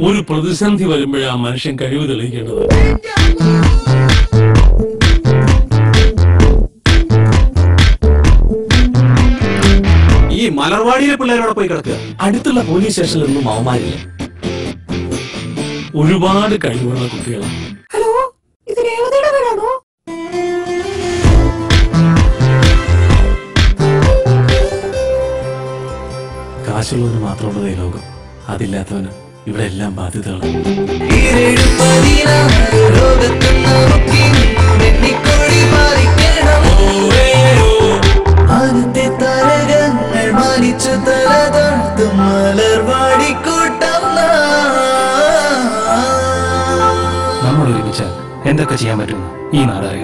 ഒരു പ്രതിസന്ധി വരുമ്പോഴാ മനുഷ്യൻ കഴിവ് തെളിയിക്കേണ്ടത് ഈ മലർവാടിയിലെ പിള്ളേരോടെ പോയി കിടക്കുക അടുത്തുള്ള പോലീസ് സ്റ്റേഷനിൽ നിന്നും അവന്മാരില്ല ഒരുപാട് കഴിവുള്ള കുട്ടികളാണ് ഹലോ ഇത് രേവതിയുടെ വീടാണോ കാശുള്ളവന് മാത്രമുള്ളത് ഈ ലോകം അതില്ലാത്തവന് ഇവിടെ എല്ലാം ബാധ്യതകളാണ് ആദ്യത്തെ താരകങ്ങൾ മാനിച്ചു തല താഴ്ത്തും മലർവാടിക്കൂട്ടം നമ്മൾ ഒരുമിച്ചാൽ എന്തൊക്കെ ചെയ്യാൻ പറ്റുമെന്ന് ഈ നാട്